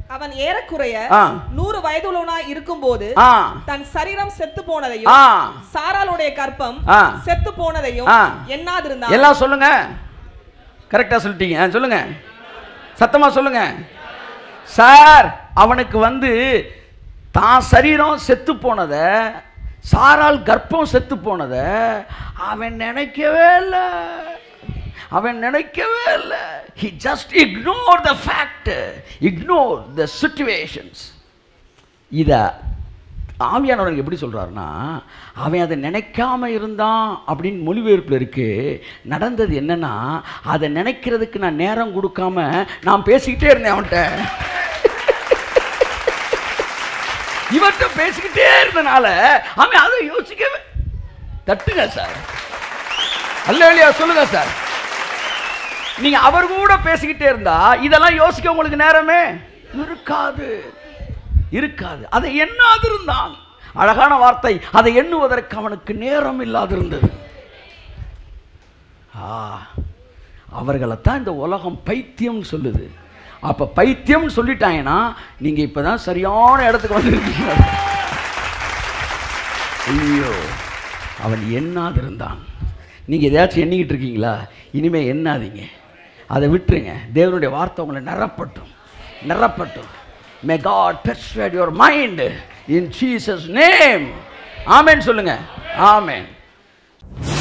அவன் ஏறக்குறைய ஆ. நூறு வயதுள்ளவனா இருக்கும்போது ஆ தன் சரீரம் செத்து போனதையும் ஆ சாராளுடைய கற்பம் ஆ. செத்து போனதையும் ஆ. எண்ணாதிருந்தான் எல்லாம் சொல்லுங்க கரெக்டா சொல்லிட்டீங்க ஆ, சொல்லுங்க சத்தமா சொல்லுங்க சார் அவனுக்கு வந்து தான் சரீரம் செத்து போனதை சாரால் கர்ப்பம் செத்து போனதை அவன் நினைக்கவே இல்லை அவன் நினைக்கவே இல்லை he just ignored the fact ignored the situations இதை ஆவியானவர் எப்படி சொல்றாருன்னா அவன் அதை நினைக்காம இருந்தான் அப்படின்னு மொழிபெயர்ப்பில் இருக்கு நடந்தது என்னன்னா அதை நினைக்கிறதுக்கு நான் நேரம் கொடுக்காம நான் பேசிக்கிட்டே இருந்தேன் அவன்கிட்ட இவர்கிட்ட பேசிக்கிட்டே இருந்தனால அவன் அதை யோசிக்கவே தட்டுங்க சார் அல்ல இல்லையா சொல்லுங்க சார் நீங்க அவர் கூட பேசிக்கிட்டே இருந்தா இதெல்லாம் யோசிக்க உங்களுக்கு நேரமே இருக்காது இருக்காது அதை எண்ணாதிருந்தான் அழகான வார்த்தை அதை எண்ணுவதற்கு அவனுக்கு நேரம் இல்லாதிருந்தது ஆ அவர்களைத்தான் இந்த உலகம் பைத்தியம்னு சொல்லுது அப்போ பைத்தியம்னு சொல்லிட்டாங்கன்னா நீங்கள் இப்போ தான் சரியான இடத்துக்கு வந்திருக்கீங்க ஐயோ அவன் எண்ணாதிருந்தான் நீங்கள் எதையாச்சும் எண்ணிக்கிட்டு இருக்கீங்களா இனிமேல் எண்ணாதீங்க அதை விட்டுருங்க தேவனுடைய வார்த்தை உங்களை நிரப்பட்டும் நிரப்பட்டும் may God persuade your mind in Jesus name amen சொல்லுங்க ஆமென்